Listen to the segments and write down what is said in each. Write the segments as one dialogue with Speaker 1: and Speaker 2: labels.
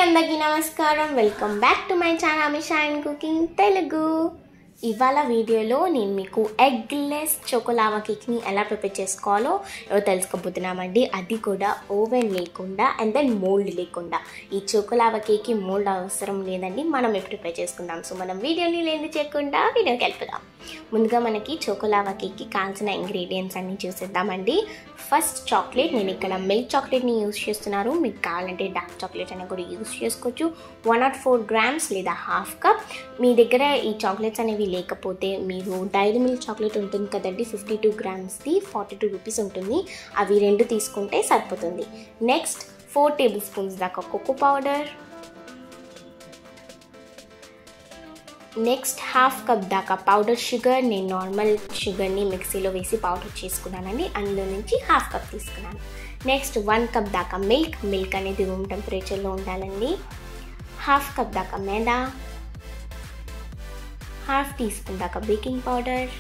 Speaker 1: అందరికీ నమస్కారం welcome back to my channel Misha and cooking Telugu ఇవాళ వీడియోలో నేను మీకు ఎగ్లెస్ చోకోలావా కేక్ని ఎలా ప్రిపేర్ చేసుకోవాలో ఎవరు తెలుసుకోబోతున్నామండి అది కూడా ఓవెన్ లేకుండా అండ్ దెన్ మోల్డ్ లేకుండా ఈ చోకోలావా కేక్కి మోల్డ్ అవసరం లేదండి మనం ప్రిపేర్ చేసుకుందాం సో మనం వీడియోని లేని చేయకుండా వీడియోకి వెళ్ళిపోదాం ముందుగా మనకి చోకోలావా కేక్కి కావాల్సిన ఇంగ్రీడియంట్స్ అన్ని చూసేద్దామండి ఫస్ట్ చాక్లెట్ నేను ఇక్కడ మిల్క్ చాక్లెట్ని యూస్ చేస్తున్నారు మీకు కావాలంటే డార్క్ చాక్లెట్ అని కూడా యూస్ చేసుకోవచ్చు వన్ నాట్ ఫోర్ గ్రామ్స్ లేదా హాఫ్ కప్ మీ దగ్గర ఈ చాక్లెట్స్ అనేవి లేకపోతే మీరు డైరీ మిల్క్ చాక్లెట్ ఉంటుంది కదండి ఫిఫ్టీ టూ గ్రామ్స్ది ఫార్టీ టూ రూపీస్ ఉంటుంది అవి రెండు తీసుకుంటే సరిపోతుంది నెక్స్ట్ ఫోర్ టేబుల్ స్పూన్స్ దాకా cocoa powder next half cup దాకా పౌడర్ షుగర్ నేను నార్మల్ షుగర్ని మిక్సీలో వేసి పౌడర్ చేసుకున్నానండి అందులో నుంచి హాఫ్ కప్ తీసుకున్నాను నెక్స్ట్ వన్ కప్ దాకా మిల్క్ మిల్క్ అనేది రూమ్ టెంపరేచర్లో ఉండాలండి హాఫ్ కప్ దాకా మేదా హాఫ్ టీ స్పూన్ దాకా baking powder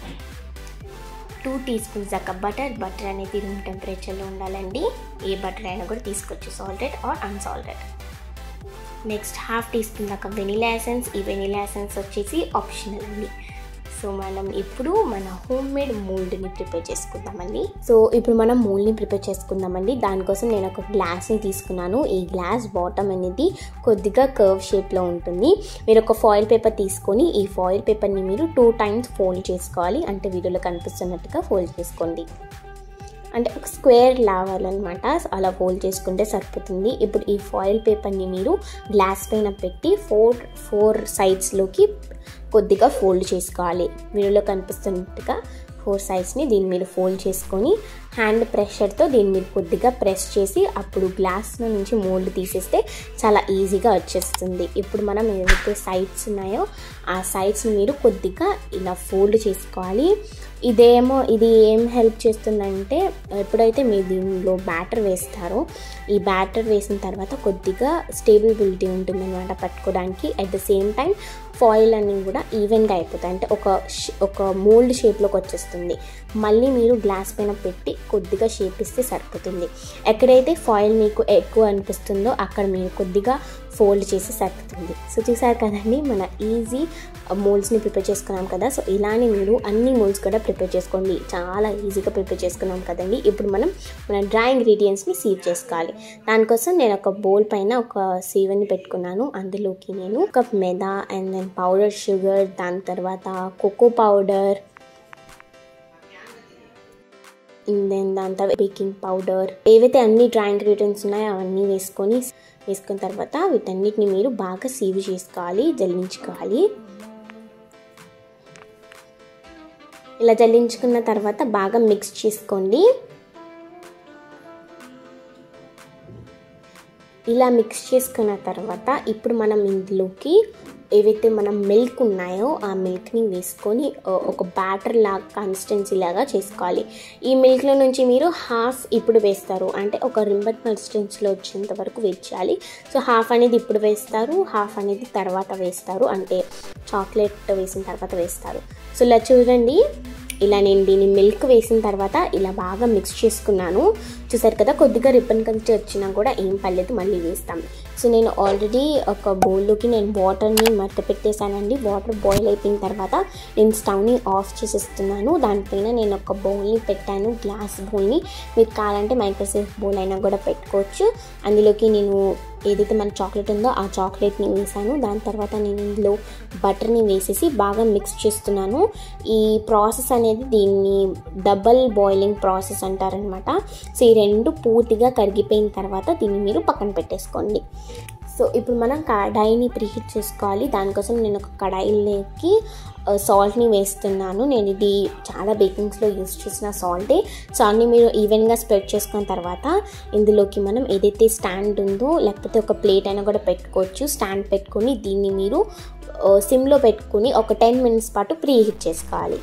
Speaker 1: two teaspoons దాకా బటర్ బటర్ అనేది రూమ్ టెంపరేచర్లో ఉండాలండి ఏ బటర్ అయినా కూడా తీసుకోవచ్చు salted or unsalted next half teaspoon దాకా వెనిలా ఎసెన్స్ ఈ వెనిలా ఎసెన్స్ వచ్చేసి ఆప్షనల్ అండి సో మనం ఇప్పుడు మన హోమ్ మేడ్ మోల్డ్ని ప్రిపేర్ చేసుకుందామండి సో ఇప్పుడు మనం మోల్డ్ని ప్రిపేర్ చేసుకుందామండి దానికోసం నేను ఒక గ్లాస్ని తీసుకున్నాను ఈ గ్లాస్ బాటమ్ అనేది కొద్దిగా కర్వ్ షేప్లో ఉంటుంది మీరు ఒక ఫాయిల్ పేపర్ తీసుకొని ఈ ఫాయిల్ పేపర్ని మీరు టూ టైమ్స్ ఫోల్డ్ చేసుకోవాలి అంటే వీడియోలో కనిపిస్తున్నట్టుగా ఫోల్డ్ చేసుకోండి అంటే ఒక స్క్వేర్ లావాలన్నమాట అలా ఫోల్డ్ చేసుకుంటే సరిపోతుంది ఇప్పుడు ఈ ఫాయిల్ పేపర్ని మీరు గ్లాస్ పైన పెట్టి ఫోర్ ఫోర్ సైడ్స్లోకి కొద్దిగా ఫోల్డ్ చేసుకోవాలి వీడియోలో కనిపిస్తున్నట్టుగా ఫోర్ సైడ్స్ని దీన్ని మీరు ఫోల్డ్ చేసుకొని హ్యాండ్ ప్రెషర్తో దీన్ని మీరు కొద్దిగా ప్రెస్ చేసి అప్పుడు గ్లాస్లో నుంచి మోల్డ్ తీసేస్తే చాలా ఈజీగా వచ్చేస్తుంది ఇప్పుడు మనం ఏవైతే సైడ్స్ ఉన్నాయో ఆ సైడ్స్ని మీరు కొద్దిగా ఇలా ఫోల్డ్ చేసుకోవాలి ఇదేమో ఇది ఏం హెల్ప్ చేస్తుందంటే ఎప్పుడైతే మీరు దీనిలో బ్యాటర్ వేస్తారో ఈ బ్యాటర్ వేసిన తర్వాత కొద్దిగా స్టేబిలిటీ ఉంటుందన్నమాట పట్టుకోవడానికి at the same time foil అన్నీ కూడా ఈవెన్గా అయిపోతాయి అంటే ఒక ఒక మోల్డ్ షేప్లోకి వచ్చేస్తుంది మళ్ళీ మీరు గ్లాస్ పైన పెట్టి కొద్దిగా షేప్ ఇస్తే సరిపోతుంది ఎక్కడైతే ఫాయిల్ మీకు ఎక్కువ అనిపిస్తుందో అక్కడ మీరు కొద్దిగా ఫోల్డ్ చేసి సరిపోతుంది సో చూసారు కదండి మన ఈజీ మోల్డ్స్ని ప్రిపేర్ చేసుకున్నాం కదా సో ఇలానే మీరు అన్ని మోల్డ్స్ కూడా ప్రిపేర్ చేసుకోండి చాలా ఈజీగా ప్రిపేర్ చేసుకున్నాం కదండి ఇప్పుడు మనం మన డ్రై ఇంగ్రీడియంట్స్ని సీవ్ చేసుకోవాలి దానికోసం నేను ఒక బౌల్ పైన ఒక సీవని పెట్టుకున్నాను అందులోకి నేను ఒక maida and then powder sugar దాని తర్వాత కోకో పౌడర్ దెన్ దాని తర్వాత బేకింగ్ పౌడర్ ఏవైతే అన్ని డ్రై ఇంగ్రీడియంట్స్ ఉన్నాయో అవన్నీ వేసుకొని వేసుకున్న తర్వాత వీటన్నిటిని మీరు బాగా సీవ్ చేసుకోవాలి జల్లించుకోవాలి ఇలా జల్లించుకున్న తర్వాత బాగా మిక్స్ చేసుకోండి ఇలా మిక్స్ చేసుకున్న తర్వాత ఇప్పుడు మనం ఇందులోకి ఏవైతే మనం మిల్క్ ఉన్నాయో ఆ మిల్క్ని వేసుకొని ఒక బ్యాటర్ లాగా కన్సిస్టెన్సీ లాగా చేసుకోవాలి ఈ మిల్క్లో నుంచి మీరు హాఫ్ ఇప్పుడు వేస్తారు అంటే ఒక రింబట్ కన్సిస్టెన్సీలో వచ్చేంత వరకు వెయిట్ చేయాలి సో హాఫ్ అనేది ఇప్పుడు వేస్తారు హాఫ్ అనేది తర్వాత వేస్తారు అంటే చాక్లెట్ వేసిన తర్వాత వేస్తారు సో ఇలా చూడండి ఇలా నేను దీన్ని మిల్క్ వేసిన తర్వాత ఇలా బాగా మిక్స్ చేసుకున్నాను చూసారు కదా కొద్దిగా రిబ్బన్ కలిసి వచ్చినా కూడా ఏం పర్లేదు మళ్ళీ వేస్తాం సో నేను ఆల్రెడీ ఒక బౌల్లోకి నేను వాటర్ని మట్ట పెట్టేశానండి వాటర్ బాయిల్ అయిపోయిన తర్వాత నేను స్టవ్ని ఆఫ్ చేసేస్తున్నాను దానిపైన నేను ఒక బౌల్ని పెట్టాను గ్లాస్ బౌల్ని మీకు కావాలంటే మైక్రోసేఫ్ బౌల్ అయినా కూడా పెట్టుకోవచ్చు అందులోకి నేను ఏదైతే మన చాక్లెట్ ఉందో ఆ చాక్లెట్ని వేసాను దాని తర్వాత నేను ఇందులో బటర్ని వేసేసి బాగా మిక్స్ చేస్తున్నాను ఈ ప్రాసెస్ అనేది దీన్ని డబల్ బాయిలింగ్ ప్రాసెస్ అంటారనమాట సో ఈ రెండు పూర్తిగా కరిగిపోయిన తర్వాత దీన్ని మీరు పక్కన పెట్టేసుకోండి సో ఇప్పుడు మనం కడాయిని ప్రీహీట్ చేసుకోవాలి దానికోసం నేను ఒక కడాయిలోకి సాల్ట్ని వేస్తున్నాను నేను ఇది చాలా బేకింగ్స్లో యూస్ చేసిన సాల్టే సాల్ట్ని మీరు ఈవెన్గా స్ప్రెడ్ చేసుకున్న తర్వాత ఇందులోకి మనం ఏదైతే స్టాండ్ ఉందో లేకపోతే ఒక ప్లేట్ అయినా కూడా పెట్టుకోవచ్చు స్టాండ్ పెట్టుకొని దీన్ని మీరు సిమ్లో పెట్టుకుని ఒక టెన్ మినిట్స్ పాటు ప్రీహీట్ చేసుకోవాలి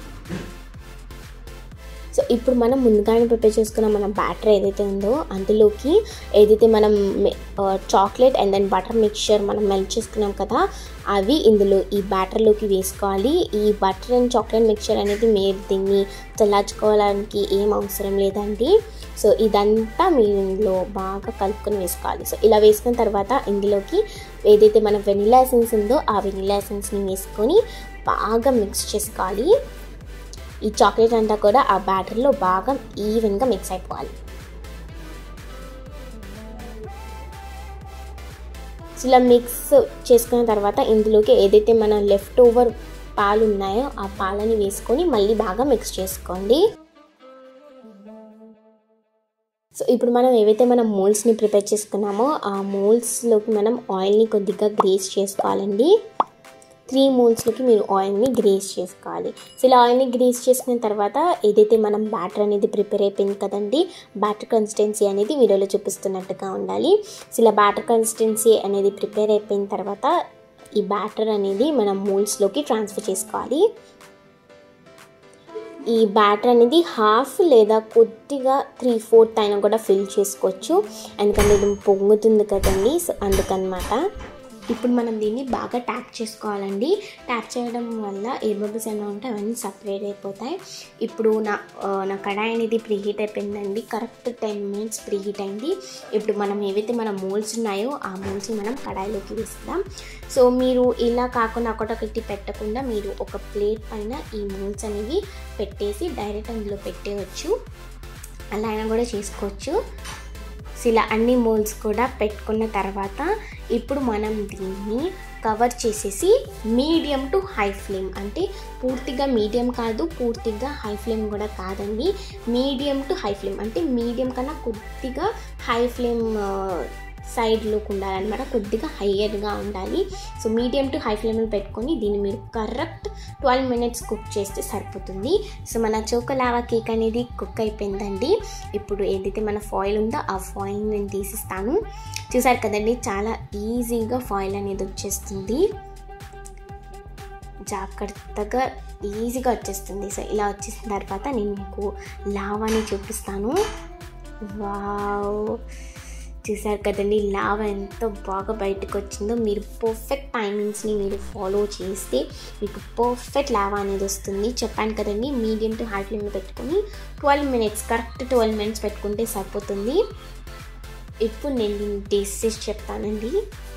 Speaker 1: సో ఇప్పుడు మనం ముందుగానే ప్రిపేర్ చేసుకున్న మన బ్యాటర్ ఏదైతే ఉందో అందులోకి ఏదైతే మనం chocolate and then butter mixture మనం మెల్ట్ చేసుకున్నాం కదా అవి ఇందులో ఈ బ్యాటర్లోకి వేసుకోవాలి ఈ బటర్ అండ్ చాక్లెట్ మిక్చర్ అనేది మీరు దీన్ని చల్లార్చుకోవడానికి ఏం అవసరం లేదండి సో ఇదంతా మీరు ఇందులో బాగా కలుపుకొని వేసుకోవాలి సో ఇలా వేసుకున్న తర్వాత ఇందులోకి ఏదైతే మన వెనిలా ఎసెన్స్ ఉందో ఆ వెనిలా ఎసెన్స్ని వేసుకొని బాగా మిక్స్ చేసుకోవాలి ఈ చాక్లెట్ అంతా కూడా ఆ బ్యాటర్లో బాగా ఈవెన్గా మిక్స్ అయిపోవాలి ఇలా మిక్స్ చేసుకున్న తర్వాత ఇందులోకి ఏదైతే మన లెఫ్ట్ ఓవర్ పాలు ఉన్నాయో ఆ పాలని వేసుకొని మళ్ళీ బాగా మిక్స్ చేసుకోండి సో ఇప్పుడు మనం ఏవైతే మనం మోల్స్ని ప్రిపేర్ చేసుకున్నామో ఆ మోల్స్లోకి మనం ఆయిల్ని కొద్దిగా గ్రేస్ చేసుకోవాలండి త్రీ మోల్స్లోకి మీరు ఆయిల్ని గ్రేస్ చేసుకోవాలి సో ఇలా ఆయిల్ని గ్రేస్ చేసుకున్న తర్వాత ఏదైతే మనం బ్యాటర్ అనేది ప్రిపేర్ అయిపోయింది కదండి బ్యాటర్ కన్సిస్టెన్సీ అనేది వీడియోలో చూపిస్తున్నట్టుగా ఉండాలి సో ఇలా బ్యాటర్ కన్సిస్టెన్సీ అనేది ప్రిపేర్ అయిపోయిన తర్వాత ఈ బ్యాటర్ అనేది మనం మోల్స్లోకి ట్రాన్స్ఫర్ చేసుకోవాలి ఈ బ్యాటర్ అనేది హాఫ్ లేదా కొద్దిగా త్రీ ఫోర్త్ అయినా కూడా ఫిల్ చేసుకోవచ్చు ఎందుకంటే ఇది పొంగుతుంది కదండి సో అందుకనమాట ఇప్పుడు మనం దీన్ని బాగా ట్యాప్ చేసుకోవాలండి ట్యాప్ చేయడం వల్ల ఎయిర్ బబుల్స్ ఏమైనా ఉంటే అవన్నీ సపరేట్ అయిపోతాయి ఇప్పుడు నా నా కడాయి అనేది ప్రీహీట్ అయిపోయిందండి కరెక్ట్ టెన్ మినిట్స్ ప్రీహీట్ అయింది ఇప్పుడు మనం ఏవైతే మన మోల్స్ ఉన్నాయో ఆ మోల్స్ని మనం కడాయిలోకి వేస్తాం సో మీరు ఇలా కాకుండా ఒకటొకటి పెట్టకుండా మీరు ఒక ప్లేట్ పైన ఈ మోల్స్ అనేవి పెట్టేసి డైరెక్ట్ అందులో పెట్టేయచ్చు అలా అయినా కూడా చేసుకోవచ్చు సో ఇలా అన్ని మోల్స్ కూడా పెట్టుకున్న తర్వాత ఇప్పుడు మనం దీన్ని కవర్ చేసేసి మీడియం టు హై ఫ్లేమ్ అంటే పూర్తిగా మీడియం కాదు పూర్తిగా హై ఫ్లేమ్ కూడా కాదండి మీడియం టు హై ఫ్లేమ్ అంటే మీడియం కన్నా కొద్దిగా హై ఫ్లేమ్ సైడ్లోకి ఉండాలన్నమాట కొద్దిగా హయ్యర్గా ఉండాలి సో మీడియం టు హై ఫ్లేమ్లో పెట్టుకొని దీన్ని మీరు కరెక్ట్ ట్వెల్వ్ మినిట్స్ కుక్ చేస్తే సరిపోతుంది సో మన చోకలావా కేక్ అనేది కుక్ అయిపోయిందండి ఇప్పుడు ఏదైతే మన ఫాయిల్ ఉందో ఆ ఫాయిల్ నేను తీసిస్తాను చూసారు కదండి చాలా ఈజీగా ఫాయిల్ అనేది వచ్చేస్తుంది జాగ్రత్తగా ఈజీగా వచ్చేస్తుంది సో ఇలా వచ్చేసిన తర్వాత నేను మీకు లావాని చూపిస్తాను వావ్ చూసారు కదండి లావ ఎంత బాగా బయటకు వచ్చిందో మీరు పర్ఫెక్ట్ టైమింగ్స్ని మీరు ఫాలో చేస్తే మీకు పర్ఫెక్ట్ లావా అనేది వస్తుంది చెప్పాను కదండి మీడియం టు హై ఫ్లేమ్లో పెట్టుకొని twelve minutes correct twelve minutes పెట్టుకుంటే సరిపోతుంది ఇప్పుడు నేను దీన్ని టేస్ట్ చేసి చెప్తానండి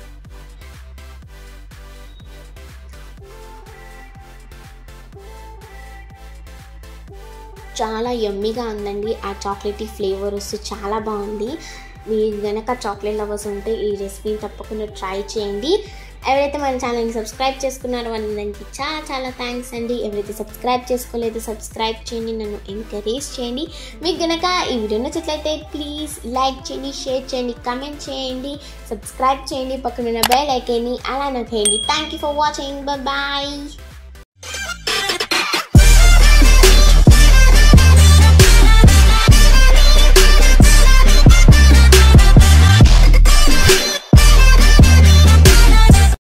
Speaker 1: చాలా యమ్మీగా ఉందండి ఆ చాక్లెటీ ఫ్లేవర్ వస్తూ చాలా బాగుంది మీరు కనుక చాక్లెట్ లవర్స్ ఉంటే ఈ రెసిపీని తప్పకుండా ట్రై చేయండి ఎవరైతే మన ఛానల్ని సబ్స్క్రైబ్ చేసుకున్నారో వాళ్ళకి చాలా చాలా థ్యాంక్స్ అండి ఎవరైతే సబ్స్క్రైబ్ చేసుకోలేదో సబ్స్క్రైబ్ చేయండి నన్ను ఎంకరేజ్ చేయండి మీకు కనుక ఈ వీడియో నచ్చినట్లయితే ప్లీజ్ లైక్ చేయండి షేర్ చేయండి కమెంట్ చేయండి సబ్స్క్రైబ్ చేయండి పక్కనున్న బెల్ ఐకాన్ని అలా నొక్కేయండి thank you for watching bye